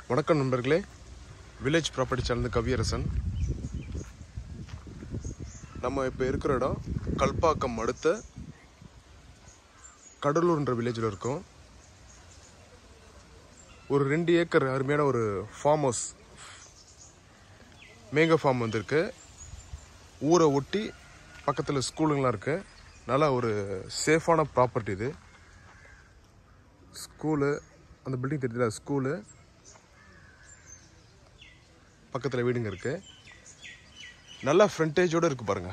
வணக்கம் நண்பர்களே village property channel Kaviyarasan நம்ம இப்போ இருக்கிற இடம் கல்பாக்கம் அடுத்த கடலூர்ன்ற வில்லேஜில் இருக்கோம் ஒரு ரெண்டு ஏக்கர் அருமையான ஒரு ஃபார்ம் ஹவுஸ் மேங்க ஃபார்ம் வந்திருக்கு ஊரை ஒட்டி பக்கத்தில் ஸ்கூலுங்களாம் இருக்குது நல்லா ஒரு சேஃபான ப்ராப்பர்ட்டி இது ஸ்கூலு அந்த பில்டிங் தெரியுதா ஸ்கூலு பக்கத்தில் வீடுங்க இருக்கு நல்லா ஃப்ரண்டேஜோடு இருக்கு பாருங்க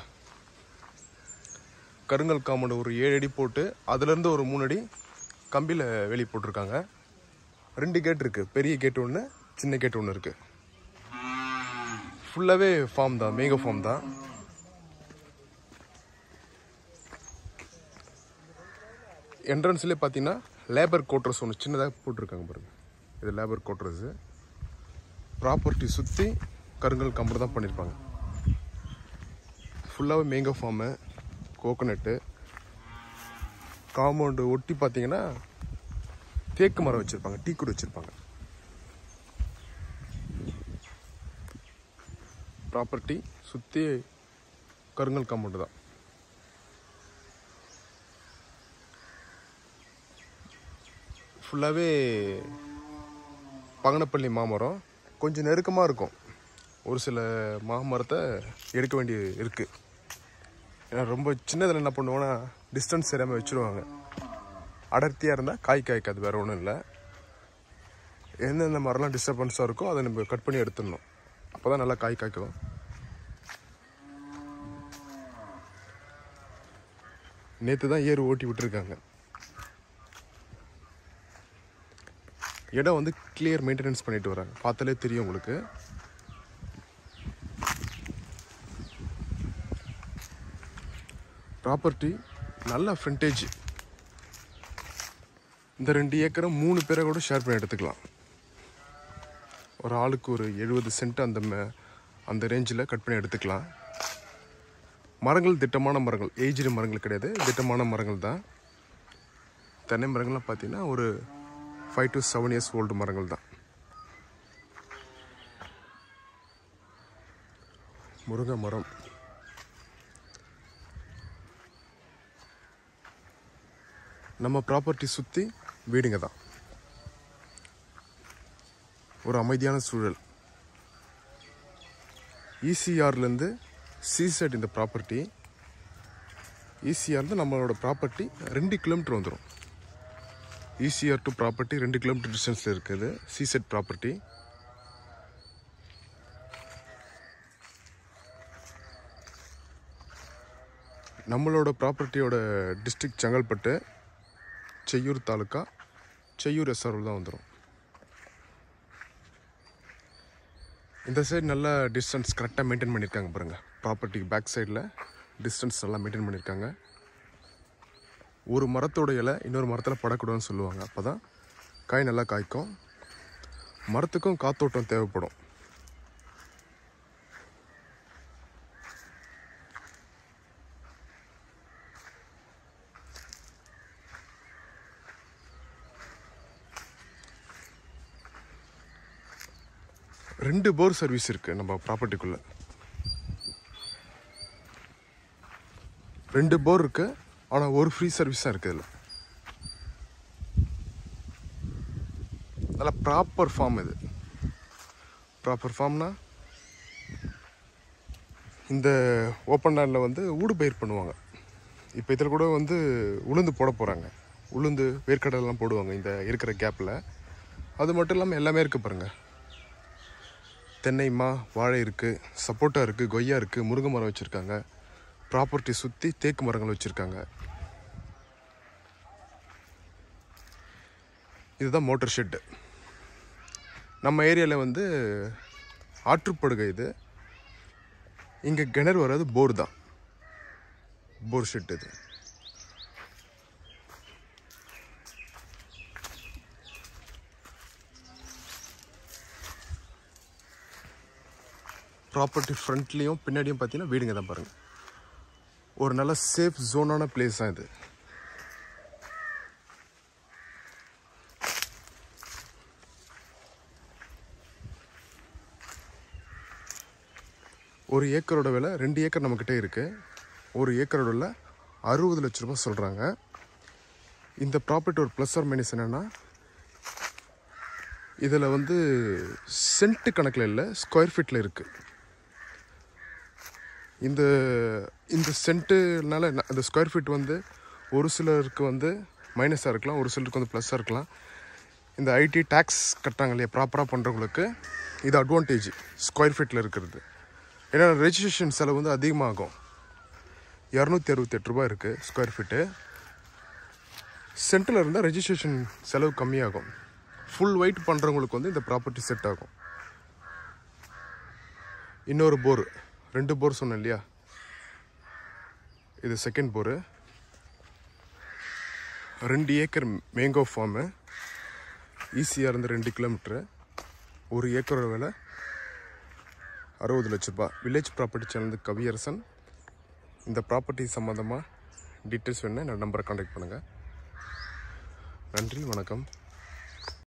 கருங்கல் காம்பவுண்ட் ஒரு ஏழு அடி போட்டு அதுலேருந்து ஒரு மூணு அடி கம்பியில் வெளியே போட்டிருக்காங்க ரெண்டு கேட் இருக்கு பெரிய கேட் ஒன்று சின்ன கேட் ஒன்று இருக்கு ஃபுல்லாகவே ஃபார்ம் தான் மேங்க ஃபார்ம் தான் என்ட்ரன்ஸ்லேயே பார்த்தீங்கன்னா லேபர் கோட்ரஸ் ஒன்று சின்னதாக போட்டிருக்காங்க பாருங்க இது லேபர் கோட்ரஸு ப்ராப்பர்ட்டி சுற்றி கருங்கல் கம்பர் தான் பண்ணியிருப்பாங்க ஃபுல்லாகவே மேங்கோ ஃபார்மு கோகோனட்டு காம்பவுண்டு ஒட்டி பார்த்தீங்கன்னா தேக்கு மரம் வச்சுருப்பாங்க டீ குடி வச்சுருப்பாங்க ப்ராப்பர்ட்டி சுற்றி கருங்கல் காம்பவுண்டு தான் ஃபுல்லாகவே பங்கனப்பள்ளி மாமரம் கொஞ்சம் நெருக்கமாக இருக்கும் ஒரு சில மாமரத்தை எடுக்க வேண்டி இருக்குது ஏன்னா ரொம்ப சின்னதில் என்ன பண்ணுவோன்னா டிஸ்டன்ஸ் தெரியாமல் வச்சுருவாங்க அடர்த்தியாக இருந்தால் காய் காய்க்காது வேறு ஒன்றும் இல்லை எந்தெந்த மரம்லாம் டிஸ்டர்பன்ஸாக இருக்கோ அதை நம்ம கட் பண்ணி எடுத்துடணும் அப்போ தான் நல்லா காய் காய்க்கும் நேற்று தான் ஏறு ஓட்டி விட்டுருக்காங்க இடம் வந்து கிளியர் மெயின்டெனன்ஸ் பண்ணிட்டு வராங்க பார்த்தாலே தெரியும் உங்களுக்கு ப்ராப்பர்ட்டி நல்ல ஃப்ரண்டேஜ் இந்த ரெண்டு ஏக்கரை மூணு பேரை கூட ஷேர் பண்ணி எடுத்துக்கலாம் ஒரு ஆளுக்கு ஒரு எழுபது சென்ட் அந்த ம- அந்த ரேஞ்சில் கட் பண்ணி எடுத்துக்கலாம் மரங்கள் திட்டமான மரங்கள் ஏஜ்டு மரங்கள் கிடையாது திட்டமான மரங்கள் தான் தென்னை மரங்கள்லாம் பார்த்தீங்கன்னா ஒரு five to seven years old மரங்கள் தான் முருங்கை மரம் நம்ம ப்ராப்பர்ட்டி சுற்றி வீடுங்க தான் ஒரு அமைதியான சூழல் ஈசிஆர்லேருந்து சீசைட் இந்த ப்ராப்பர்ட்டி ஈசிஆர்லேருந்து நம்மளோட ப்ராப்பர்ட்டி ரெண்டு கிலோமீட்டர் வந்துடும் ஈசிஆர் டு ப்ராப்பர்ட்டி ரெண்டு கிலோமீட்டர் டிஸ்டன்ஸில் இருக்குது சீசெட் ப்ராப்பர்ட்டி நம்மளோட ப்ராப்பர்ட்டியோட டிஸ்ட்ரிக்ட் செங்கல்பட்டு செய்யூர் தாலுக்கா செய்யூர் எஸ்ஆர்ஓ தான் வந்துடும் இந்த சைடு நல்லா டிஸ்டன்ஸ் கரெக்டாக மெயின்டைன் பண்ணியிருக்காங்க பாருங்கள் ப்ராப்பர்ட்டிக்கு பேக் சைடில் டிஸ்டன்ஸ் நல்லா மெயின்டைன் பண்ணியிருக்காங்க ஒரு மரத்தோட இலை இன்னொரு மரத்தில் படக்கூடாதுன்னு சொல்லுவாங்க அப்போ தான் காய் நல்லா காய்க்கும் மரத்துக்கும் காத்தோட்டம் தேவைப்படும் ரெண்டு போர் சர்வீஸ் இருக்குது நம்ம ப்ராப்பர்ட்டிக்குள்ளே ரெண்டு போர் இருக்கு ஆனால் ஒரு ஃப்ரீ சர்வீஸ் தான் இருக்குது இதில் நல்லா ப்ராப்பர் ஃபார்ம் இது ப்ராப்பர் ஃபார்ம்னா இந்த ஓப்பன் லேண்டில் வந்து ஊடு பயிர் பண்ணுவாங்க இப்போ இதில் கூட வந்து உளுந்து போட போகிறாங்க உளுந்து வேர்க்கடலாம் போடுவாங்க இந்த இருக்கிற கேப்பில் அது மட்டும் இல்லாமல் எல்லாமே இருக்குது பாருங்கள் தென்னைமா வாழை இருக்குது சப்போட்டா இருக்குது கொய்யா இருக்குது முருங்கை மரம் வச்சுருக்காங்க ப்ராப்பர்ட்டி சுற்றி தேக்கு மரங்கள் வச்சுருக்காங்க இதுதான் மோட்டர் ஷெட்டு நம்ம ஏரியாவில் வந்து ஆற்றுப்படுகை இது இங்கே கிணறு வராது போர் தான் போர் ஷெட் இது ப்ராப்பர்ட்டி ஃப்ரண்ட்லேயும் பின்னாடியும் பார்த்தீங்கன்னா வீடுங்க தான் பாருங்கள் ஒரு நல்ல சேஃப் ஜோனான பிளேஸ் தான் இது ஒரு ஏக்கரோட விலை ரெண்டு ஏக்கர் நம்மக்கிட்ட இருக்குது ஒரு ஏக்கரோட விலை அறுபது லட்ச ரூபாய் சொல்கிறாங்க இந்த ப்ராப்பர்ட்டி ஒரு ப்ளஸ் ஆர் மைனஸ் என்னென்னா இதில் வந்து சென்ட் கணக்கில் இல்லை ஸ்கொயர் ஃபீட்டில் இருக்குது இந்த இந்த சென்ட்டுனால என்ன- அந்த ஸ்கொயர் ஃபீட் வந்து ஒரு சிலருக்கு வந்து மைனஸாக இருக்கலாம் ஒரு சிலருக்கு வந்து ப்ளஸ்ஸாக இருக்கலாம் இந்த ஐடி டேக்ஸ் கட்டுறாங்க இல்லையா ப்ராப்பராக பண்ணுறவங்களுக்கு இது அட்வான்டேஜ் ஸ்கொயர் ஃபீட்டில் இருக்கிறது ஏன்னா ரெஜிஸ்ட்ரேஷன் செலவு வந்து அதிகமாகும் இரநூத்தி அறுபத்தெட்டு ரூபாய் இருக்குது ஸ்கொயர் ஃபீட்டு சென்ட்டில் இருந்தால் ரெஜிஸ்ட்ரேஷன் செலவு கம்மியாகும் ஃபுல் ஒயிட் பண்ணுறவங்களுக்கு வந்து இந்த ப்ராப்பர்ட்டி செட் ஆகும் இன்னொரு போர் ரெண்டு போர் சொன்னேன் இல்லையா இது செகண்ட் போரு ரெண்டு ஏக்கர் மேங்கோ ஃபார்மு ஈஸியாக இருந்து ரெண்டு கிலோமீட்ரு ஒரு ஏக்கரோட விலை அறுபது லட்ச ரூபாய் வில்லேஜ் ப்ராப்பர்ட்டி சேனல் கவியரசன் இந்த ப்ராப்பர்ட்டி சம்மந்தமாக டீட்டெயில்ஸ் வேணுன்னா என்னோட நம்பரை கான்டாக்ட் பண்ணுங்கள் நன்றி வணக்கம்